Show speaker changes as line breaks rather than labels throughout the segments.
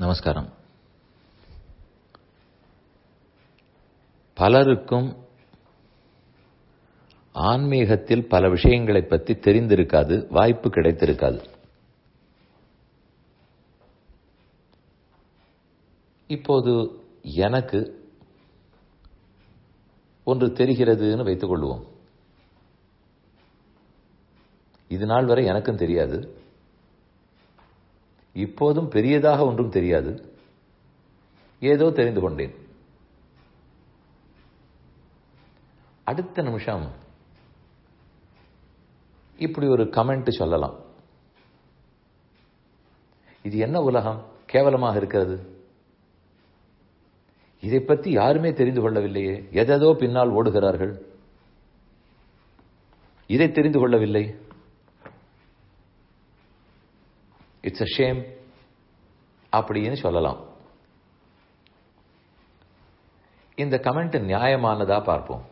நமஸ்காரம் பலருக்கும் ஆன்மீகத்தில் பல விஷயங்களை பற்றி தெரிந்திருக்காது வாய்ப்பு கிடைத்திருக்காது இப்போது எனக்கு ஒன்று தெரிகிறதுன்னு வைத்துக் கொள்வோம் இது நாள் வரை எனக்கும் தெரியாது இப்போதும் பெரியதாக ஒன்றும் தெரியாது ஏதோ தெரிந்து கொண்டேன் அடுத்த நிமிஷம் இப்படி ஒரு கமெண்ட் சொல்லலாம் இது என்ன உலகம் கேவலமாக இருக்கிறது இதை பற்றி யாருமே தெரிந்து கொள்ளவில்லையே எதோ பின்னால் ஓடுகிறார்கள் இதை தெரிந்து கொள்ளவில்லை இட்ஸ் அ ஷேம் அப்படின்னு சொல்லலாம் இந்த கமெண்ட் நியாயமானதா பார்ப்போம்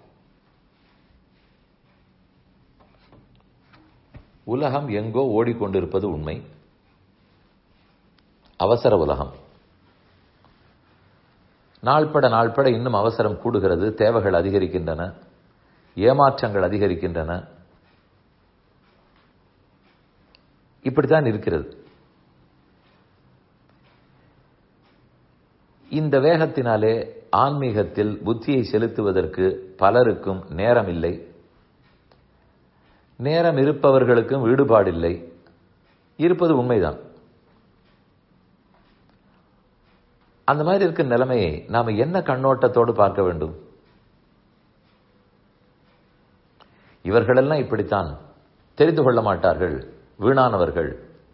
உலகம் எங்கோ ஓடிக்கொண்டிருப்பது உண்மை அவசர உலகம் நாள்பட நாள்பட இன்னும் அவசரம் கூடுகிறது தேவைகள் அதிகரிக்கின்றன ஏமாற்றங்கள் அதிகரிக்கின்றன இப்படித்தான் இருக்கிறது இந்த வேகத்தினாலே ஆன்மீகத்தில் புத்தியை செலுத்துவதற்கு பலருக்கும் நேரம் இல்லை நேரம் இருப்பவர்களுக்கும் ஈடுபாடில்லை இருப்பது உண்மைதான் அந்த மாதிரி இருக்க நிலைமையை நாம என்ன கண்ணோட்டத்தோடு பார்க்க வேண்டும் இவர்களெல்லாம் இப்படித்தான் தெரிந்து கொள்ள மாட்டார்கள் வீணானவர்கள்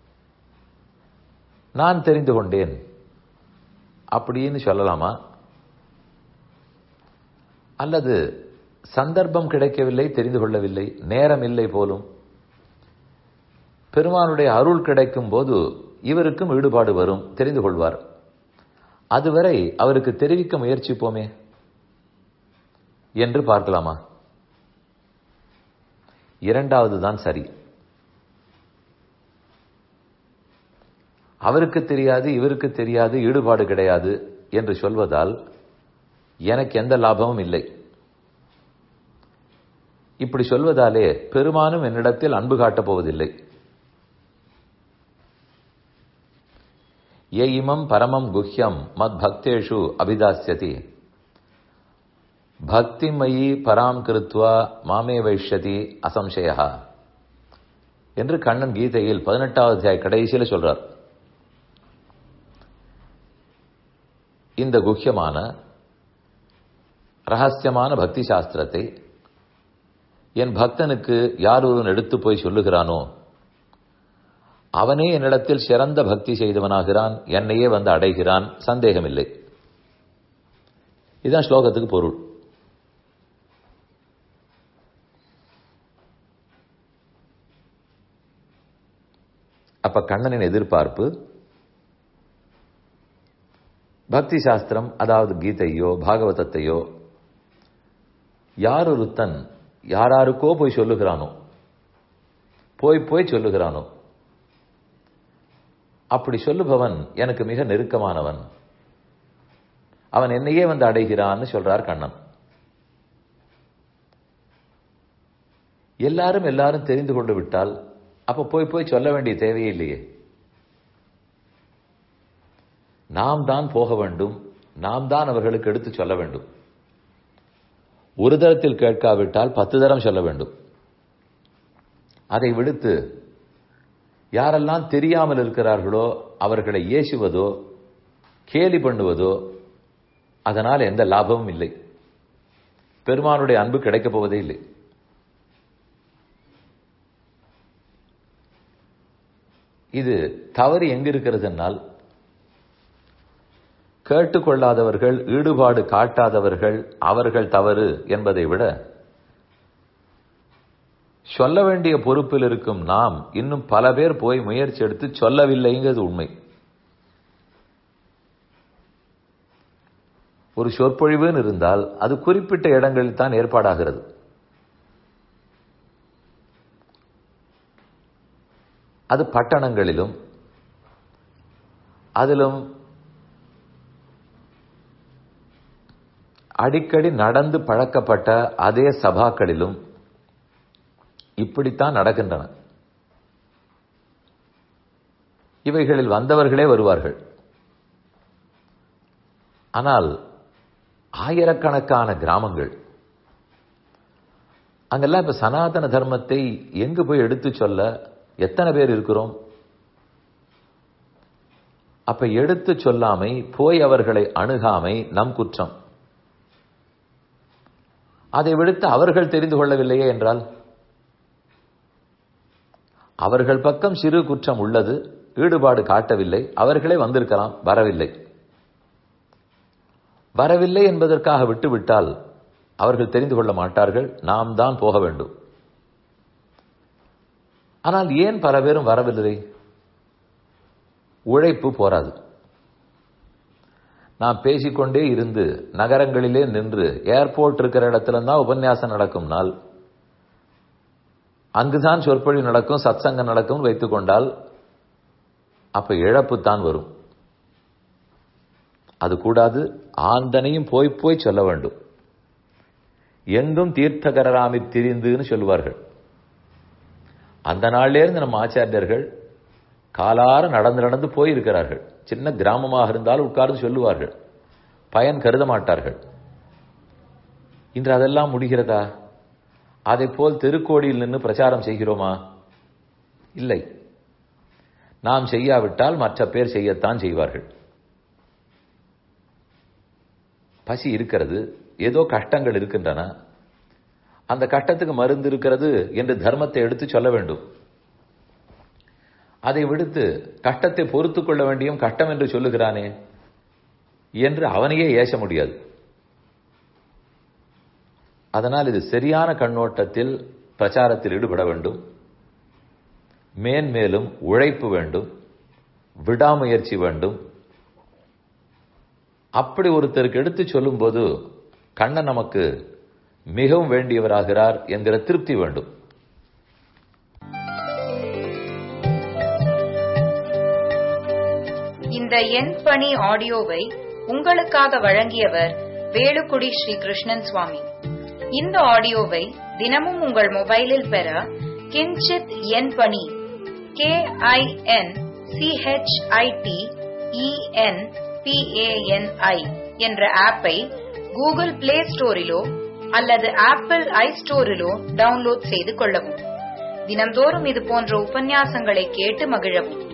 நான் தெரிந்து கொண்டேன் அப்படின்னு சொல்லலாமா அல்லது சந்தர்ப்பம் கிடைக்கவில்லை தெரிந்து கொள்ளவில்லை நேரம் இல்லை போலும் பெருமானுடைய அருள் கிடைக்கும் போது இவருக்கும் ஈடுபாடு வரும் தெரிந்து கொள்வார் அதுவரை அவருக்கு தெரிவிக்க முயற்சிப்போமே என்று பார்க்கலாமா இரண்டாவது தான் சரி அவருக்கு தெரியாது இவருக்கு தெரியாது ஈடுபாடு கிடையாது என்று சொல்வதால் எனக்கு எந்த லாபமும் இல்லை இப்படி சொல்வதாலே பெருமானும் என்னிடத்தில் அன்பு காட்டப் போவதில்லை ஏ இமம் பரமம் குஹ்யம் மத் பக்தேஷு அபிதாசியதி பக்திமயி பராம் கிருத்வா மாமே வைஷ்யதி அசம்சயா என்று கண்ணன் கீதையில் பதினெட்டாவது அத்தியாய கடைசியில் சொல்றார் இந்த குஹ்யமான ரகசியமான பக்தி சாஸ்திரத்தை என் பக்தனுக்கு யார் ஒருவன் எடுத்து போய் சொல்லுகிறானோ அவனே என்னிடத்தில் சிறந்த பக்தி செய்தவனாகிறான் என்னையே வந்து அடைகிறான் சந்தேகமில்லை இதுதான் ஸ்லோகத்துக்கு பொருள் அப்ப கண்ணனின் எதிர்பார்ப்பு பக்தி சாஸ்திரம் அதாவது கீதையோ பாகவதத்தையோ யார் ஒருத்தன் யாராருக்கோ போய் சொல்லுகிறானோ போய் போய் சொல்லுகிறானோ அப்படி சொல்லுபவன் எனக்கு மிக நெருக்கமானவன் அவன் என்னையே வந்து அடைகிறான்னு சொல்றார் கண்ணன் எல்லாரும் எல்லாரும் தெரிந்து கொண்டு விட்டால் அப்ப போய் போய் சொல்ல வேண்டிய தேவையே இல்லையே நாம் தான் போக வேண்டும் நாம் தான் அவர்களுக்கு எடுத்து சொல்ல வேண்டும் ஒரு தரத்தில் கேட்காவிட்டால் பத்து தரம் சொல்ல வேண்டும் அதை விடுத்து யாரெல்லாம் தெரியாமல் இருக்கிறார்களோ அவர்களை ஏசுவதோ கேலி பண்ணுவதோ அதனால் எந்த லாபமும் இல்லை பெருமானுடைய அன்பு கிடைக்கப் போவதே இல்லை இது தவறு எங்க இருக்கிறதுனால் கேட்டுக்கொள்ளாதவர்கள் ஈடுபாடு காட்டாதவர்கள் அவர்கள் தவறு என்பதை விட சொல்ல வேண்டிய பொறுப்பில் இருக்கும் நாம் இன்னும் பல பேர் போய் முயற்சி எடுத்து சொல்லவில்லைங்கிறது உண்மை ஒரு சொற்பொழிவுன்னு இருந்தால் அது குறிப்பிட்ட இடங்களில் தான் ஏற்பாடாகிறது அது பட்டணங்களிலும் அதிலும் அடிக்கடி நடந்து பழக்கப்பட்ட அதே சபாக்களிலும் இப்படித்தான் நடக்கின்றன இவைகளில் வந்தவர்களே வருவார்கள் ஆனால் ஆயிரக்கணக்கான கிராமங்கள் அங்கெல்லாம் இப்ப சனாதன தர்மத்தை எங்கு போய் எடுத்து சொல்ல எத்தனை பேர் இருக்கிறோம் அப்ப எடுத்து சொல்லாமை போய் அவர்களை அணுகாமை நம் குற்றம் அதை விடுத்து அவர்கள் தெரிந்து கொள்ளவில்லையே என்றால் அவர்கள் பக்கம் சிறு குற்றம் உள்ளது ஈடுபாடு காட்டவில்லை அவர்களே வந்திருக்கலாம் வரவில்லை வரவில்லை என்பதற்காக விட்டுவிட்டால் அவர்கள் தெரிந்து கொள்ள மாட்டார்கள் நாம் தான் போக வேண்டும் ஆனால் ஏன் பல பேரும் வரவில்லை உழைப்பு போராது நான் பேசிக்கொண்டே இருந்து நகரங்களிலே நின்று ஏர்போர்ட் இருக்கிற இடத்துல தான் உபன்யாசம் நடக்கும் நாள் அங்குதான் சொற்பொழிவு நடக்கும் சத்சங்கம் நடக்கும் வைத்துக் கொண்டால் அப்ப இழப்பு தான் வரும் அது கூடாது ஆந்தனையும் போய் போய் சொல்ல வேண்டும் எங்கும் தீர்த்தகராமி திரிந்துன்னு சொல்லுவார்கள் அந்த நாளிலிருந்து நம்ம ஆச்சாரியர்கள் காலார நடந்து நடந்து போயிருக்கிறார்கள் சின்ன கிராமமாக இருந்தாலும் உட்கார்ந்து சொல்லுவார்கள் பயன் கருத மாட்டார்கள் இன்று அதெல்லாம் முடிகிறதா அதை போல் தெருக்கோடியில் நின்று பிரச்சாரம் செய்கிறோமா இல்லை நாம் செய்யாவிட்டால் மற்ற பேர் செய்யத்தான் செய்வார்கள் பசி இருக்கிறது ஏதோ கஷ்டங்கள் இருக்கின்றன அந்த கஷ்டத்துக்கு மருந்து இருக்கிறது என்று தர்மத்தை எடுத்து சொல்ல வேண்டும் அதை விடுத்து கஷ்டத்தை பொறுத்து கொள்ள வேண்டியும் கஷ்டம் என்று சொல்லுகிறானே என்று அவனையே ஏச முடியாது அதனால் இது சரியான கண்ணோட்டத்தில் பிரச்சாரத்தில் ஈடுபட வேண்டும் மேன்மேலும் உழைப்பு வேண்டும் விடாமுயற்சி வேண்டும் அப்படி ஒருத்தருக்கு எடுத்து சொல்லும்போது கண்ணன் நமக்கு மிகவும் வேண்டியவராகிறார் என்கிற திருப்தி வேண்டும்
இந்த எண் பணி ஆடியோவை உங்களுக்காக வழங்கியவர் வேலுக்குடி ஸ்ரீ கிருஷ்ணன் சுவாமி இந்த ஆடியோவை தினமும் உங்கள் மொபைலில் பெற கிஞ்சித் எண் பணி கே ஐ என் சிஹெச்ஐடி இஎன் பிஏஎன்ஐ என்ற ஆப்பை கூகுள் பிளே ஸ்டோரிலோ அல்லது ஆப்பிள் ஐ ஸ்டோரிலோ டவுன்லோட் செய்து கொள்ளவும் தினம்தோறும் இது போன்ற உபன்யாசங்களை கேட்டு மகிழவும்